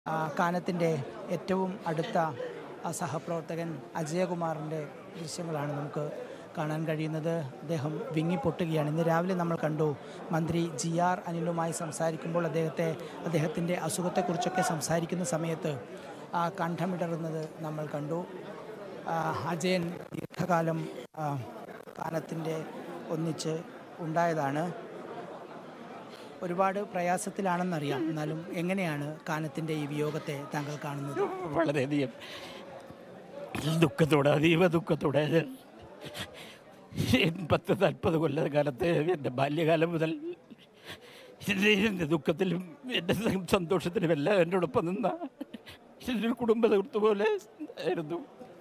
ആ, കാനത്തിൻ്റെ ഏറ്റവും അടുത്ത ആ, സഹപ്രവർത്തകൻ അജയകുമാറിൻ്റെ ദൃശ്യങ്ങളാണ് നമുക്ക് കാണാൻ കഴിയുന്നത് അദ്ദേഹം വിങ്ങിപ്പൊട്ടുകയാണ് ഇന്ന് രാവിലെ നമ്മൾ കണ്ടു മന്ത്രി ജി ആർ അനിലുമായി സംസാരിക്കുമ്പോൾ അദ്ദേഹത്തെ അദ്ദേഹത്തിൻ്റെ അസുഖത്തെക്കുറിച്ചൊക്കെ സംസാരിക്കുന്ന സമയത്ത് ആ, കണ്ഠമിടറുന്നത് നമ്മൾ കണ്ടു ആ, അജയൻ ദീർഘകാലം ആ, കാനത്തിൻ്റെ ഒന്നിച്ച് ഉണ്ടായതാണ് ഒരുപാട് പ്രയാസത്തിലാണെന്നറിയാം എന്നാലും എങ്ങനെയാണ് കാനത്തിൻ്റെ ഈ വിയോഗത്തെ താങ്കൾ കാണുന്നത് വളരെയധികം ദുഃഖത്തോടെ അതീവ ദുഃഖത്തോടെ പത്ത് നാൽപ്പത് കൊല്ലകാലത്തെ എൻ്റെ ബാല്യകാലം മുതൽ എൻ്റെ എൻ്റെ ദുഃഖത്തിലും എൻ്റെ സന്തോഷത്തിലും എല്ലാം എന്നോടൊപ്പം നിന്ന എൻ്റെ ഒരു കുടുംബ സുഹൃത്ത് പോലെ ആയിരുന്നു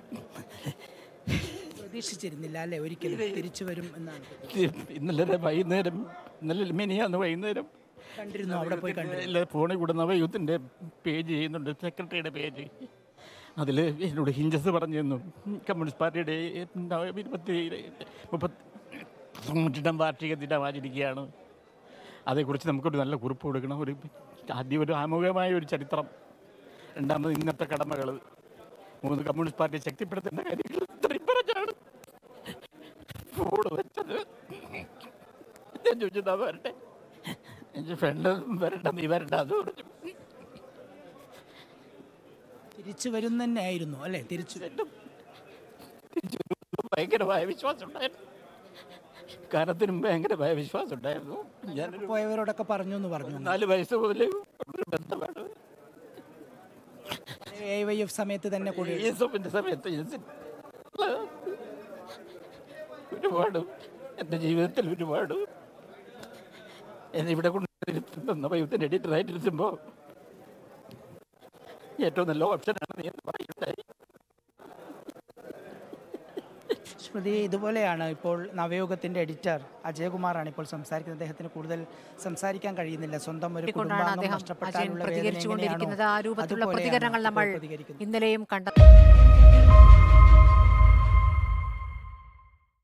പ്രതീക്ഷിച്ചിരുന്നില്ല അല്ലേ ഒരിക്കലും തിരിച്ചു വരും എന്നാണ് ഇന്നലെ വൈകുന്നേരം ഇന്നലെ മിനിയാന്ന് വൈകുന്നേരം കണ്ടിരുന്നു അവിടെ പോയി കണ്ടു എല്ലാ ഫോണിൽ കൂടെ നവയൂത്തിൻ്റെ പേജ് ചെയ്യുന്നുണ്ട് സെക്രട്ടറിയുടെ പേജ് അതിൽ എന്നോട് ഹിഞ്ചസ് പറഞ്ഞു തന്നു കമ്മ്യൂണിസ്റ്റ് പാർട്ടിയുടെ ഇരുപത്തി മുപ്പത്തി തൊണ്ണൂറ്റെട്ടാം വാർഷിക ദിനം ആചരിക്കുകയാണ് അതേക്കുറിച്ച് നമുക്കൊരു നല്ല കുറിപ്പ് കൊടുക്കണം ഒരു ആദ്യം ഒരു ആമുഖമായ ഒരു ചരിത്രം രണ്ടാമത് ഇന്നത്തെ കടമകൾ മൂന്ന് കമ്മ്യൂണിസ്റ്റ് പാർട്ടിയെ ശക്തിപ്പെടുത്തേണ്ട കാര്യങ്ങൾ ഇത്രയും പറഞ്ഞാണ് ഫോണ് വെച്ചത് ഞാൻ ചോദിച്ചതാ വരട്ടെ എൻ്റെ ഫ്രണ്ട് വരണ്ട നീ വരണ്ട അത് പറഞ്ഞു തിരിച്ചു വരും തന്നെ ആയിരുന്നു അല്ലേ തിരിച്ചു തിരിച്ചു വരുമ്പോൾ ഭയങ്കരമായ വിശ്വാസം ഉണ്ടായിരുന്നു കാലത്തിനും ഭയങ്കരമായ വിശ്വാസം ഉണ്ടായിരുന്നു ഞാനൊരു പോയവരോടൊക്കെ പറഞ്ഞു എന്ന് പറഞ്ഞു നാല് വയസ്സ് മുതൽ ഒരു ബന്ധമാണ് എ വൈ എഫ് സമയത്ത് തന്നെ കൂടി ഈ എഫിൻ്റെ സമയത്ത് ഞാൻ സി- ഒരുപാട് എൻ്റെ ജീവിതത്തിൽ ഒരുപാട് എന്നെ ഇവിടെ കൊണ്ടിരുത്തുമ്പോൾ നവയുദ്ധൻ്റെ എഡിറ്ററായിട്ടിരുത്തുമ്പോൾ ഏറ്റവും നല്ല ഓപ്ഷനാണ് നീ എന്ന് പറയുണ്ടായി സ്മൃതി ഇതുപോലെയാണ് ഇപ്പോൾ നവയുഗത്തിന്റെ എഡിറ്റർ അജയകുമാറാണ് ഇപ്പോൾ സംസാരിക്കുന്നത് അദ്ദേഹത്തിന് കൂടുതൽ സംസാരിക്കാൻ കഴിയുന്നില്ല സ്വന്തം ഒരു കൊണ്ടാണ് കുടുംബാംഗം അദ്ദേഹം അജയൻ നഷ്ടപ്പെട്ടാലുള്ള വേദന പ്രതികരിച്ചുകൊണ്ടിരിക്കുന്നത് ആ എങ്ങനെയാണോ രൂപത്തിലുള്ള അതുപോലെയാണ് പ്രതികരണങ്ങൾ നമ്മൾ ഇപ്പോൾ പ്രതികരിക്കുന്നത്. ഇന്നലെയും കണ്ട